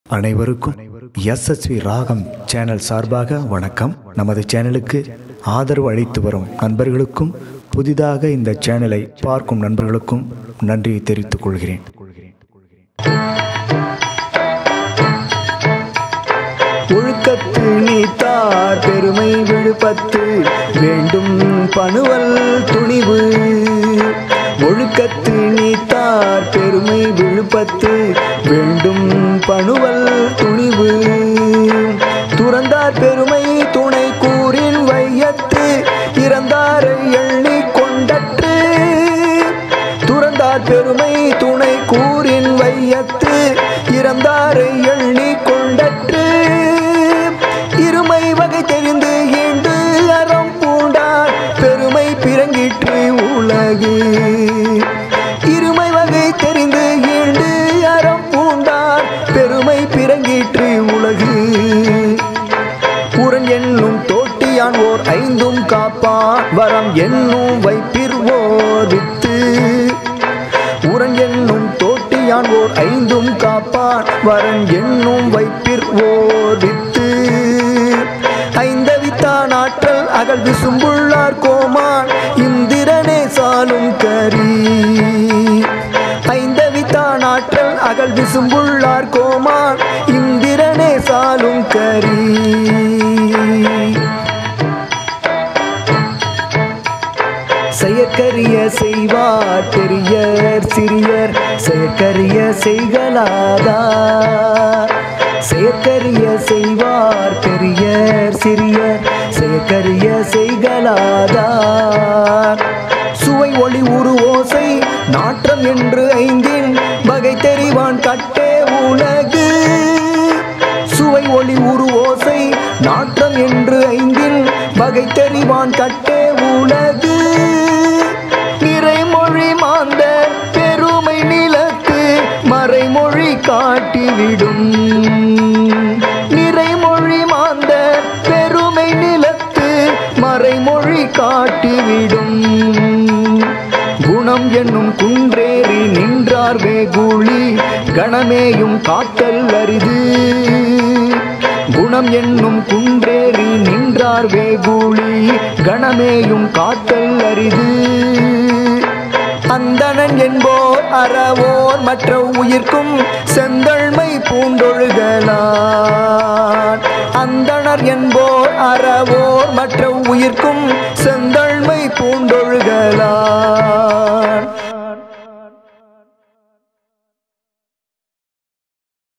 அனைவருக்கும் எஸ்எஸ்வி ராகம் சேனல் சார்பாக வணக்கம் நமது சேனலுக்கு ஆதரவு அளித்து வரும் நண்பர்களுக்கும் புதிதாக இந்த சேனலை பார்க்கும் நண்பர்களுக்கும் நன்றியை தெரிவித்துக் கொள்கிறேன் ஒழுக்கத்து நீத்தார் பெருமை விழுப்பத்து வேண்டும் பணுவல் துணிவு ஒழுக்கத்து நீத்தார் பெருமை விழுப்பத்து வேண்டும் பணுவல் துணிவு துறந்தார் பெருமை துணை கூறின் வையத்து இறந்தாரை எண்ணி கொண்டற்று துறந்தார் பெருமை துணை கூறின் வையத்து இறந்தாரை எண்ணி கொண்டற்று இருமை வகை தெரிந்து ஈண்டு அறம் பூண்டார் பெருமை பிறங்கிற்று உலகு இருமை வகை தெரிந்து ஈண்டு அறம் பூண்டார் பெருமை பிறங்கிற்று உலகு புறன் என்னும் தோட்டியான் ஓர் ஐந்தும் காப்பான் வரம் என்னும் வைப்பிர்வோர் வித்து உரன் என்னும் தோட்டியான் ஓர் ஐந்தும் காப்பான் வரன் என்னும் வைப்பிர் ஓர் வித்து ஐந்தவித்தான் ஆற்றல் அகல் விசும்புள்ளார் கோமான் இந்திரனே சாலும் கரி ஐந்தவித்தான் ஆற்றல் அகல் விசும்புள்ளார் கோமான் இந்திரனே சாலும் கரி செயற்கரிய செய்வார் பெரியர் சிறியர் செயற்கரிய செய்கலாதார் செயற்கரிய செய்வார் பெரியர் சிறியர் செயற்கரிய செய்கலாதார் சுவை ஒளி உரு ஓசை நாற்றம் என்று ஐந்தின் வகை தெரிவான் கட்டே உலகு சுவை ஒளி உரு ஓசை நாற்றம் என்று ஐந்தின் வகை தெரிவான் கட்டே உலகு நிறைமொழி மாந்த பெருமை நிலத்து மறைமொழி காட்டிவிடும் நிறைமொழி மாந்த பெருமை நிலத்து மறைமொழி காட்டிவிடும் குணம் என்னும் குன்றேறி நின்றார் வேகுழி கணமேயும் காத்தல் அரிது குணம் என்னும் குன்றேறி நின்றார் வேகுழி கணமேயும் காத்தல் அரிது அந்தணன் என்போர் அறவோர் மற்ற உயிர்க்கும் செந்தழ்மை பூண்டொழுகலான் அந்தணர் என்போர் அறவோர் மற்ற உயிர்க்கும் செந்தழ்மை பூண்டொழுகலான்